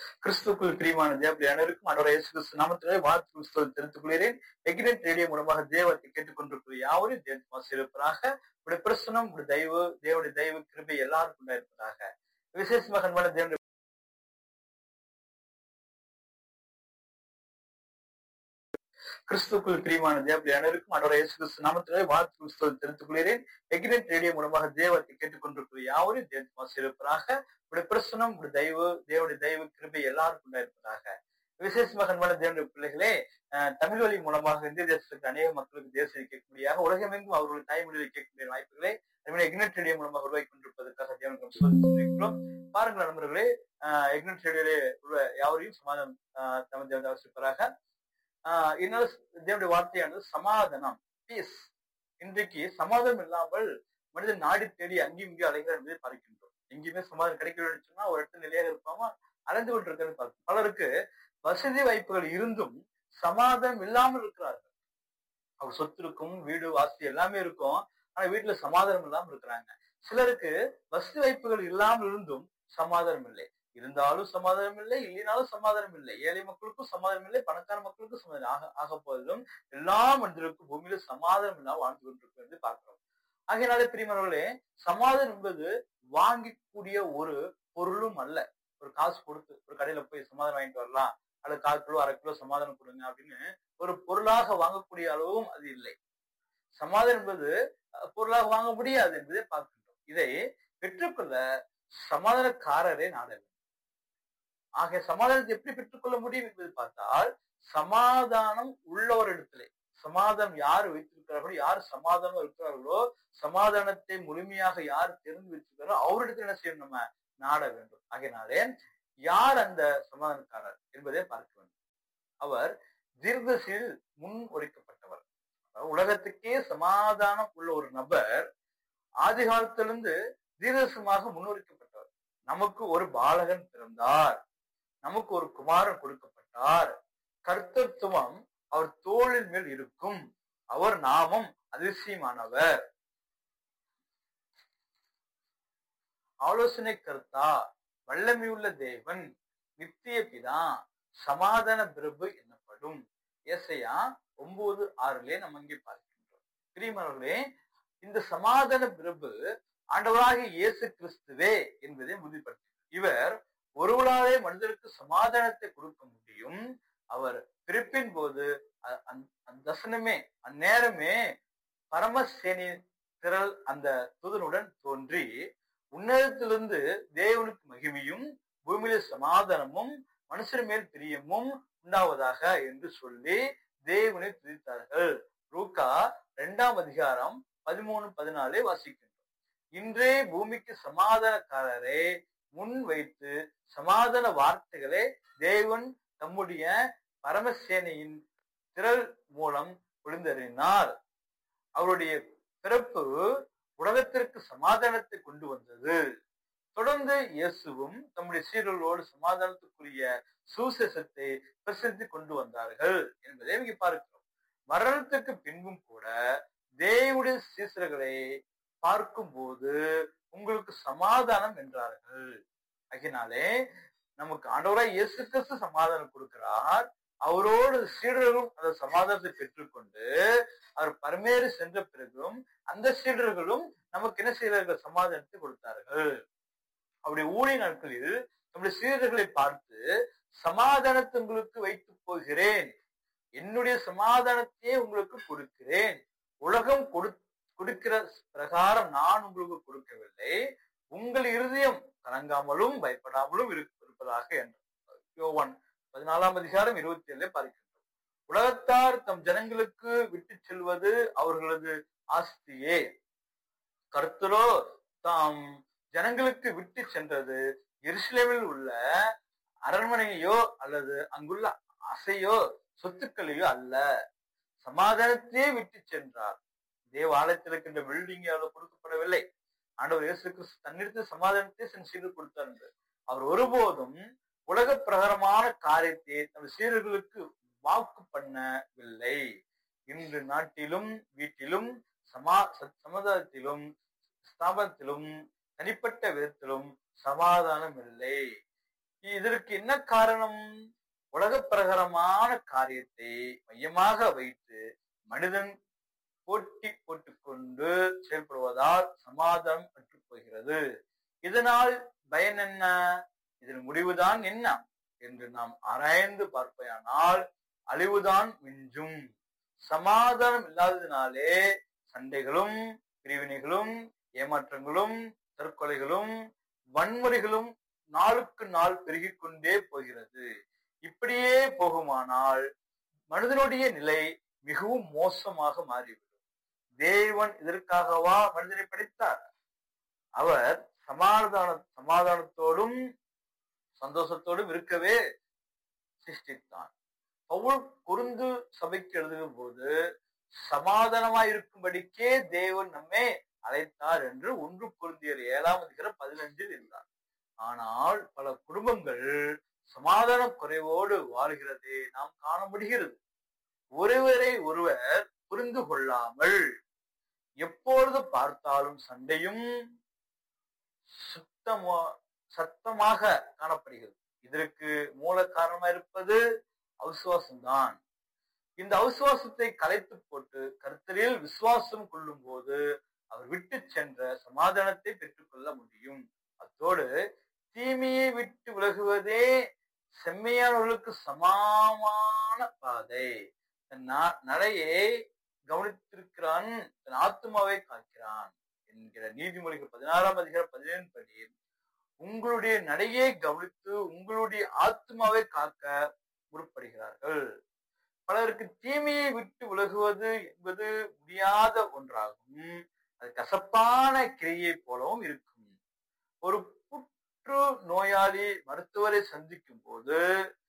கிறிஸ்துக்குள் பிரியமான தேவடைய அனைவருக்கும் அன்றோட இயேசு கிறிஸ்து நாமத்திலே வாழ்த்து கிறிஸ்துவை தெரிவித்துக் கொள்கிறேன் எக்னெட் ரேடியோ மூலமாக தேவத்தை கேட்டுக்கொண்டிருக்கிற யாவரும் தேவ ஆசிரியப்பதாக உடைய பிரசனம் உடைய தயவு தேவனுடைய தயவு கிருபை எல்லாருக்கும் உண்டாயிருப்பதாக விசேஷமாக அன்பான தேவனுடைய கிறிஸ்துக்குள் பிரியமான தேவடைய அனைவருக்கும் அன்றோட இயேசு கிறிஸ்து நாமத்திலே வாழ்த்து கிறிஸ்துவை தெரிவித்துக் கொள்கிறேன் எக்னெட் ரேடியோ மூலமாக தேவத்தை கேட்டுக்கொண்டிருக்கிற யாவரும் தேவ ஆசிரியப்பதாக உடைய பிரசனம் உடைய தயவு தேவனுடைய தயவு கிருபை எல்லாருக்கும் உண்டாயிருப்பதாக விசேஷமாக அன்பான தேவனுடைய பிள்ளைகளே அஹ், தமிழ் வழி மூலமாக இந்திய தேசத்துக்கு அநேக மக்களுக்கு தேசிய கேட்கும்படியாக உலகமெங்கும் அவர்களுடைய தாய்மொழியை கேட்கக்கூடிய வாய்ப்புகளை எக்னெட் ரேடியோ மூலமாக உருவாக்கி கொண்டிருப்பதற்காக தேவனுக்கு சொல்லியிருக்கிறோம் பாருங்கள் நண்பர்களே எக்னெட் ரேடியோலே உள்ள யாவரையும் சமாதானம் அஹ், தமிழ் தேவன் அவசியப்பராக இன்னொரு தேவனுடைய வார்த்தையானது சமாதானம் பீஸ் இன்றைக்கு சமாதானம் இல்லாமல் மனிதன் நாடி தேடி அங்கேயும் இங்கேயும் அலைகிறார் என்பதை பார்க்கின்றோம் எங்கேயுமே சமாதானம் கிடைக்கலன்னு சொன்னா ஒரு இடத்துல நிலையாக இருப்பாம அலைந்து கொண்டிருக்கிறது பார்க்கும் பலருக்கு வசதி வாய்ப்புகள் இருந்தும் சமாதானம் இல்லாமல் இருக்கிறார்கள் அவர் சொத்து இருக்கும் வீடு வாசி எல்லாமே இருக்கும் ஆனா வீட்டுல சமாதானம் இல்லாமல் இருக்கிறாங்க சிலருக்கு வசதி வாய்ப்புகள் இல்லாமல் இருந்தும் சமாதானம் இல்லை இருந்தாலும் சமாதானம் இல்லை இல்லைனாலும் சமாதானம் இல்லை ஏழை மக்களுக்கும் சமாதானம் இல்லை பணக்கார மக்களுக்கும் சமாதானம் ஆக ஆக போதிலும் எல்லா மனிதருக்கும் பூமியில சமாதானம் இல்லாமல் வாழ்ந்து கொண்டிருக்கும் என்று பார்க்கிறோம் ஆகையினாலே பிரியமர்களே சமாதானம் என்பது வாங்கிக்கூடிய ஒரு பொருளும் அல்ல ஒரு காசு கொடுத்து ஒரு கடையில போய் சமாதானம் வாங்கிட்டு வரலாம் அல்லது கால் கிலோ அரை கிலோ சமாதானம் கொடுங்க அப்படின்னு ஒரு பொருளாக வாங்கக்கூடிய அளவும் அது இல்லை சமாதானம் என்பது அஹ், பொருளாக வாங்க முடியாது என்பதை பார்க்கின்றோம் இதை பெற்றுக்கொள்ள சமாதானக்காரரே நாட வேண்டும் ஆக சமாதானத்தை எப்படி பெற்றுக்கொள்ள முடியும் என்பதை பார்த்தால் சமாதானம் உள்ளவரிடத்திலே சமாதானம் யார் வைத்திருக்கிறார்களோ யார் சமாதானம் இருக்கிறார்களோ சமாதானத்தை முழுமையாக யார் தெரிந்து வச்சிருக்காரோ அவரிடத்தில் என்ன செய்யணும் நம்ம நாட வேண்டும் ஆகையினாலே யார் அந்த சமாதானக்காரர் என்பதை பார்க்க வேண்டும் அவர் தீர்க்கசில் முன் உரைக்கப்பட்டவர் அதாவது உலகத்துக்கே சமாதானம் உள்ள ஒரு நபர் ஆதி காலத்திலிருந்து தீர்க்கசமாக முன்னுரைக்கப்பட்டவர் நமக்கு ஒரு பாலகன் பிறந்தார் நமக்கு ஒரு குமாரன் கொடுக்கப்பட்டார் கர்த்தத்துவம் அவர் தோளின் மேல் இருக்கும் அவர் நாமம் அதிசயமானவர் ஆலோசனை கர்த்தா வல்லமையுள்ள தேவன் நித்திய பிதா சமாதான பிரபு என்னப்படும் ஏசையா ஒன்பது ஆறுலே நம்ம இங்கே பார்க்கின்றோம் பிரியமானவர்களே இந்த சமாதான பிரபு ஆண்டவராகிய இயேசு கிறிஸ்துவே என்பதை உறுதிப்படுத்தினார் இவர் ஒருவராலே மனிதருக்கு சமாதானத்தை கொடுக்க முடியும் அவர் பிறப்பின் போது அ- அந்த- அந்த தசனமே அந்நேரமே பரமசேனி திரள் அந்த தூதனுடன் தோன்றி உன்னதத்திலிருந்து தேவனுக்கு மகிமையும் பூமியில சமாதானமும் மனுஷர் மேல் பிரியமும் உண்டாவதாக என்று சொல்லி தேவனை துதித்தார்கள் ரூகா இரண்டாம் அதிகாரம் பதிமூணு பதினாலே வாசிக்கின்றோம் இன்றே பூமிக்கு சமாதானக்காரரை முன் வைத்து சமாதான வார்த்தைகளை தேவன் தம்முடைய பரமசேனையின் திரள் மூலம் பொழிந்தறினார் அவருடைய பிறப்பு உலகத்திற்கு சமாதானத்தை கொண்டு வந்தது தொடர்ந்து இயேசுவும் தம்முடைய சீரர்களோடு சமாதானத்துக்குரிய சுசேஷத்தை பிரசித்தி கொண்டு வந்தார்கள் என்பதை இங்கே பார்க்கிறோம் மரணத்துக்கு பின்பும் கூட தேவனுடைய சீசர்களை பார்க்கும்போது உங்களுக்கு சமாதானம் என்றார்கள் ஆகினாலே நமக்கு ஆண்டவராய் இயேசு கிறிஸ்து சமாதானம் கொடுக்கிறார் அவரோடு சீடர்களும் அந்த சமாதானத்தை பெற்றுக்கொண்டு அவர் பரமேறி சென்ற பிறகும் அந்த சீடர்களும் நமக்கு என்ன செய்தார்கள் சமாதானத்தை கொடுத்தார்கள் அவருடைய ஊழிய நாட்களில் நம்முடைய சீடர்களை பார்த்து சமாதானத்தை உங்களுக்கு வைத்து போகிறேன் என்னுடைய சமாதானத்தையே உங்களுக்கு கொடுக்கிறேன் உலகம் கொடு கொடுக்கிற பிரகாரம் நான் உங்களுக்கு கொடுக்கவில்லை உங்கள் இருதயம் கலங்காமலும் பயப்படாமலும் இருக்க- இருப்பதாக என்றார் யோவான் பதினாலாம் அதிகாரம் இருபத்தி ஏழுல பார்க்கின்றோம் உலகத்தார் தம் ஜனங்களுக்கு விட்டு செல்வது அவர்களது ஆஸ்தியே கர்த்தரோ தாம் ஜனங்களுக்கு விட்டு சென்றது எருசலேமில் உள்ள அரண்மனையோ அல்லது அங்குள்ள அசையோ சொத்துக்களையோ அல்ல சமாதானத்தையே விட்டு சென்றார் தேவ ஆலயத்தில் இருக்கின்ற பில்டிங் அவர் கொடுக்கப்படவில்லை ஆண்டவர் இயேசு கிறிஸ்து தன்னிடத்தில் சமாதானத்தை சென்று செய்து கொடுத்தார் என்று அவர் ஒருபோதும் உலக பிரகாரமான காரியத்தை தம் சீடர்களுக்கு வாக்கு பண்ணவில்லை இன்று நாட்டிலும் வீட்டிலும் சமா ச- சமுதாயத்திலும் ஸ்தாபனத்திலும் தனிப்பட்ட விதத்திலும் சமாதானம் இல்லை இதற்கு என்ன காரணம் உலக பிரகாரமான காரியத்தை மையமாக வைத்து மனிதன் போட்டி போட்டுக்கொண்டு செயல்படுவதால் சமாதானம் அற்று போகிறது இதனால் பயன் என்ன இதன் முடிவுதான் என்ன என்று நாம் ஆராய்ந்து பார்ப்பேயானால் அழிவுதான் மிஞ்சும் சமாதானம் இல்லாததினாலே சண்டைகளும் பிரிவினைகளும் ஏமாற்றங்களும் தற்கொலைகளும் வன்முறைகளும் நாளுக்கு நாள் பெருகிக் கொண்டே போகிறது இப்படியே போகுமானால் மனிதனுடைய நிலை மிகவும் மோசமாக மாறிவிடும் தேவன் இதற்காகவா மனிதனை படைத்தார் அவர் சமாதான சமாதானத்தோடும் சந்தோஷத்தோடும் இருக்கவே சிருஷ்டித்தான் பவுல் குருந்து சபைக்கு எழுதும் போது சமாதானமாய் இருக்கும்படிக்கே தேவன் நம்மை அழைத்தார் என்று ஒன்று குருந்தியர் ஏழாம் அதிகாரம் பதினஞ்சில் இருந்தார் ஆனால் பல குடும்பங்கள் சமாதான குறைவோடு வாழ்கிறதை நாம் காண முடிகிறது ஒருவரை ஒருவர் புரிந்து கொள்ளாமல் எப்பொழுது பார்த்தாலும் சண்டையும் சுத்தமா சத்தமாக காணப்படுகிறது இதற்கு மூல காரணமா இருப்பது அவிசுவாசம்தான் இந்த அவிசுவாசத்தை கலைத்து போட்டு கருத்தரில் விசுவாசம் கொள்ளும் போது அவர் விட்டு சென்ற சமாதானத்தை பெற்றுக்கொள்ள முடியும் அத்தோடு தீமையை விட்டு விலகுவதே செம்மையானவர்களுக்கு சமமான பாதை தன் நடையை கவனித்திருக்கிறான் தன் ஆத்மாவை காக்கிறான் என்கிற நீதிமொழிகள் பதினாறாம் அதிகாரம் பதினேழு படி உங்களுடைய நடையை கவனித்து உங்களுடைய ஆத்மாவை காக்க முற்படுகிறார்கள் பலருக்கு தீமையை விட்டு விலகுவது என்பது முடியாத ஒன்றாகும் அது கசப்பான கிரியை போலவும் இருக்கும் ஒரு புற்று நோயாளி மருத்துவரை சந்திக்கும் போது